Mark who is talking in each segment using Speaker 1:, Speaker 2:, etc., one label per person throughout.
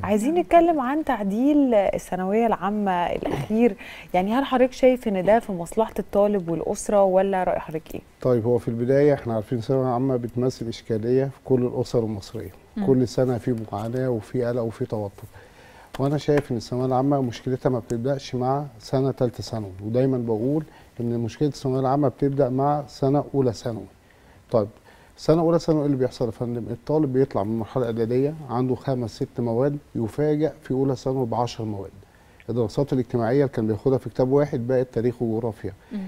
Speaker 1: عايزين نتكلم عن تعديل الثانويه العامه الاخير يعني هل حضرتك شايف ان ده في مصلحه الطالب والاسره ولا راي حضرتك ايه
Speaker 2: طيب هو في البدايه احنا عارفين الثانويه العامه بتمثل اشكاليه في كل الاسر المصريه
Speaker 1: مم.
Speaker 2: كل سنه في معاناه وفي قلق وفي توتر وانا شايف ان الثانويه العامه مشكلتها ما بتبداش مع سنه ثالثه ثانوي ودايما بقول ان مشكله الثانويه العامه بتبدا مع سنه اولى ثانوي طيب سنه اولى ثانوي ايه اللي بيحصل يا فندم الطالب بيطلع من المرحله الاعداديه عنده خمس ست مواد يفاجئ في اولى ثانوي ب 10 مواد الدراسات الاجتماعيه اللي كان بياخدها في كتاب واحد بقت تاريخ وجغرافيا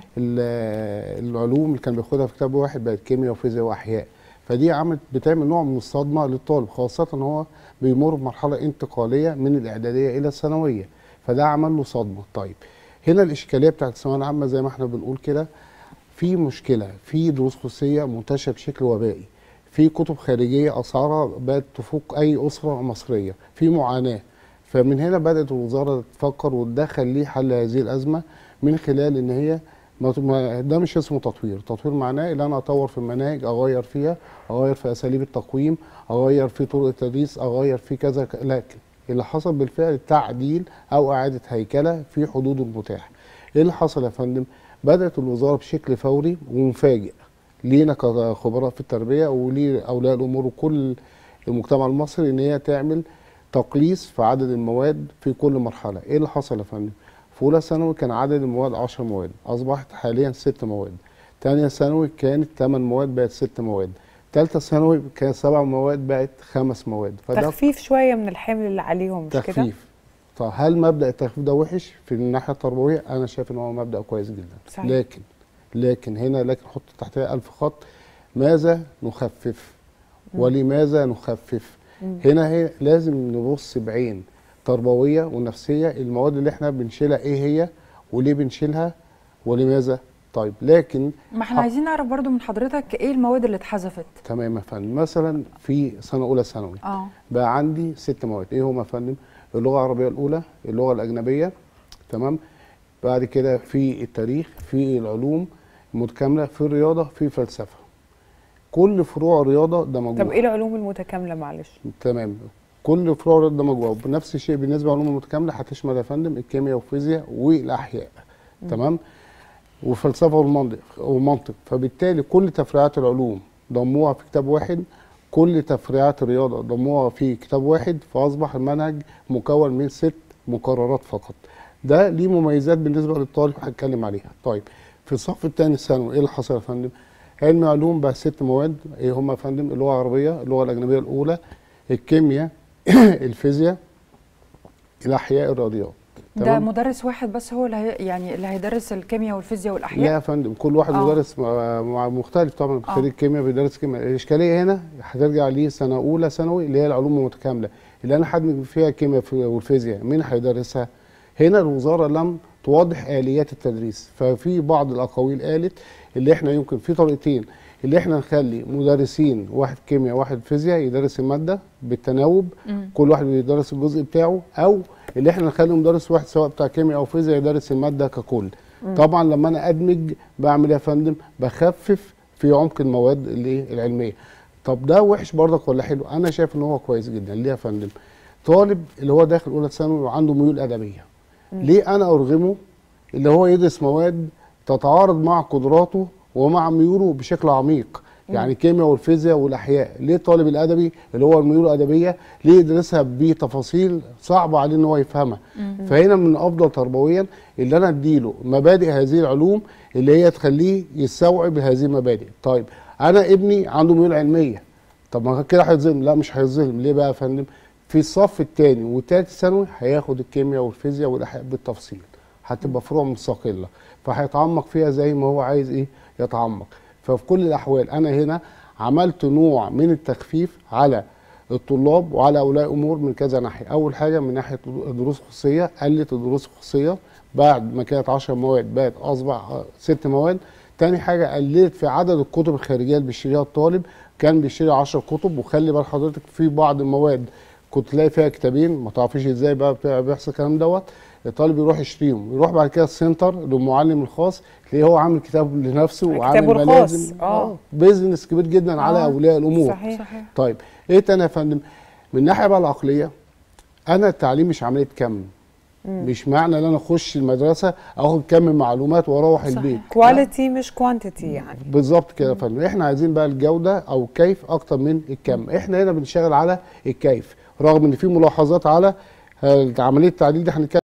Speaker 2: ال- العلوم اللي كان بياخدها في كتاب واحد بقت كيمياء وفيزياء واحياء فدي عملت بتعمل نوع من الصدمه للطالب خاصه ان هو بيمر بمرحله انتقاليه من الاعداديه الى الثانويه فده عمل له صدمه طيب هنا الاشكاليه بتاعت الثانويه العامه زي ما احنا بنقول كده في مشكله في دروس خصوصيه منتشره بشكل وبائي في كتب خارجيه اسعارها بقت تفوق اي اسره مصريه في معاناه فمن هنا بدات الوزاره تفكر وتدخل ليه حل هذه الازمه من خلال ان هي ما ما- ده مش اسمه تطوير تطوير معناه ان انا اطور في المناهج اغير فيها اغير في اساليب التقويم اغير في طرق التدريس اغير في كذا ك- لكن اللي حصل بالفعل تعديل او اعاده هيكله في حدود المتاح ايه اللي حصل يا فندم بدات الوزاره بشكل فوري ومفاجئ لينا كخبراء في التربيه ولاولياء الامور وكل المجتمع المصري ان هي تعمل تقليص في عدد المواد في كل مرحله ايه اللي حصل يا فندم في اولى ثانوي كان عدد المواد 10 مواد اصبحت حاليا 6 مواد ثانيه ثانوي كانت 8 مواد بقت 6 مواد ثالثه ثانوي كانت 7 مواد بقت 5 مواد فده
Speaker 1: تخفيف شويه من الحمل اللي عليهم مش كده
Speaker 2: تخفيف طب هل مبدا التخفيف ده وحش في الناحيه التربويه انا شايف ان هو مبدا كويس جدا
Speaker 1: صحيح.
Speaker 2: لكن لكن هنا لكن حط تحتها ألف خط ماذا نخفف ولماذا نخفف
Speaker 1: مم.
Speaker 2: هنا هي لازم نبص بعين تربويه ونفسيه المواد اللي احنا بنشيلها ايه هي وليه بنشيلها ولماذا طيب لكن
Speaker 3: ما احنا
Speaker 2: حق-
Speaker 3: عايزين نعرف برضو من حضرتك ايه المواد اللي اتحذفت
Speaker 2: تمام يا فندم مثلا في سنه اولى ثانوي
Speaker 3: اه
Speaker 2: بقى عندي ست مواد ايه هما يا فندم اللغه العربيه الاولى اللغه الاجنبيه تمام بعد كده في التاريخ في العلوم المتكامله في الرياضه في فلسفه كل فروع الرياضه ده موجود
Speaker 1: طب ايه العلوم المتكامله معلش
Speaker 2: تمام كل فروع الرياضه ده موجود بنفس الشيء بالنسبه للعلوم المتكامله هتشمل يا فندم الكيمياء والفيزياء والاحياء تمام وفلسفه والمنطق والمنطق فبالتالي كل تفريعات العلوم ضموها في كتاب واحد كل تفريعات الرياضه ضموها في كتاب واحد فاصبح المنهج مكون من ست مقررات فقط ده ليه مميزات بالنسبه للطالب هتكلم عليها طيب في الصف الثاني الثانوي ايه اللي حصل يا فندم علم علوم بقى ست مواد ايه هم يا فندم اللغه العربيه اللغه الاجنبيه الاولى الكيمياء الفيزياء الاحياء الرياضيات
Speaker 3: ده
Speaker 2: تمام؟
Speaker 3: مدرس واحد بس هو اللي هي يعني اللي هيدرس الكيمياء والفيزياء
Speaker 2: لا
Speaker 3: والاحياء
Speaker 2: يا فندم كل واحد
Speaker 3: آه.
Speaker 2: مدرس مع- مع- مختلف طبعا
Speaker 3: آه.
Speaker 2: خريج كيمياء بيدرس كيمياء الاشكاليه هنا هترجع ليه سنه اولى ثانوي اللي هي العلوم المتكامله اللي انا هدمج فيها الكيمياء في- والفيزياء مين هيدرسها هنا الوزاره لم توضح اليات التدريس ففي بعض الاقاويل قالت اللي احنا يمكن في طريقتين اللي احنا نخلي مدرسين واحد كيمياء واحد فيزياء يدرس الماده بالتناوب
Speaker 3: مم.
Speaker 2: كل واحد بيدرس الجزء بتاعه او اللي احنا نخلي مدرس واحد سواء بتاع كيمياء او فيزياء يدرس الماده ككل طبعا لما انا ادمج بعمل ايه يا فندم بخفف في عمق المواد اللي العلميه طب ده وحش برضك ولا حلو انا شايف ان هو كويس جدا ليه يا فندم طالب اللي هو داخل اولى ثانوي وعنده ميول ادبيه ليه انا ارغمه اللي هو يدرس مواد تتعارض مع قدراته ومع ميوله بشكل عميق يعني الكيمياء والفيزياء والاحياء ليه الطالب الادبي اللي هو الميول الادبيه ليه يدرسها بتفاصيل صعبه عليه ان هو يفهمها فهنا من الافضل تربويا اللي انا اديله مبادئ هذه العلوم اللي هي تخليه يستوعب هذه المبادئ طيب انا ابني عنده ميول علميه طب ما كده هيتظلم لا مش هيتظلم ليه بقى يا فندم في الصف الثاني والثالث ثانوي هياخد الكيمياء والفيزياء والاحياء بالتفصيل هتبقى فروع مستقله فهيتعمق فيها زي ما هو عايز ايه يتعمق ففي كل الاحوال انا هنا عملت نوع من التخفيف على الطلاب وعلى اولياء امور من كذا ناحيه اول حاجه من ناحيه الدروس الخصوصيه قلت الدروس الخصوصيه بعد ما كانت 10 مواد بقت اصبح ست مواد تاني حاجه قللت في عدد الكتب الخارجيه اللي بيشتريها الطالب كان بيشتري 10 كتب وخلي بال حضرتك في بعض المواد كنت تلاقي فيها كتابين ما تعرفيش ازاي بقى بتاع- بيحصل الكلام دوت الطالب يروح يشتريهم يروح بعد كده السنتر للمعلم الخاص تلاقيه هو عامل كتاب لنفسه وعامل
Speaker 1: كتابه الخاص،
Speaker 2: ملازم
Speaker 1: آه.
Speaker 2: بيزنس كبير جدا على
Speaker 3: آه.
Speaker 2: اولياء الامور
Speaker 1: صحيح
Speaker 3: صحيح
Speaker 2: طيب ايه تاني يا فندم من الناحيه بقى العقليه انا التعليم مش عمليه كم مش معنى ان انا اخش المدرسه اخد كم معلومات واروح البيت لا.
Speaker 1: كواليتي مش كوانتيتي يعني
Speaker 2: بالظبط كده يا فندم احنا عايزين بقى الجوده او الكيف اكتر من الكم احنا هنا بنشتغل على الكيف رغم ان في ملاحظات على آه، عمليه التعديل دي هنتكلم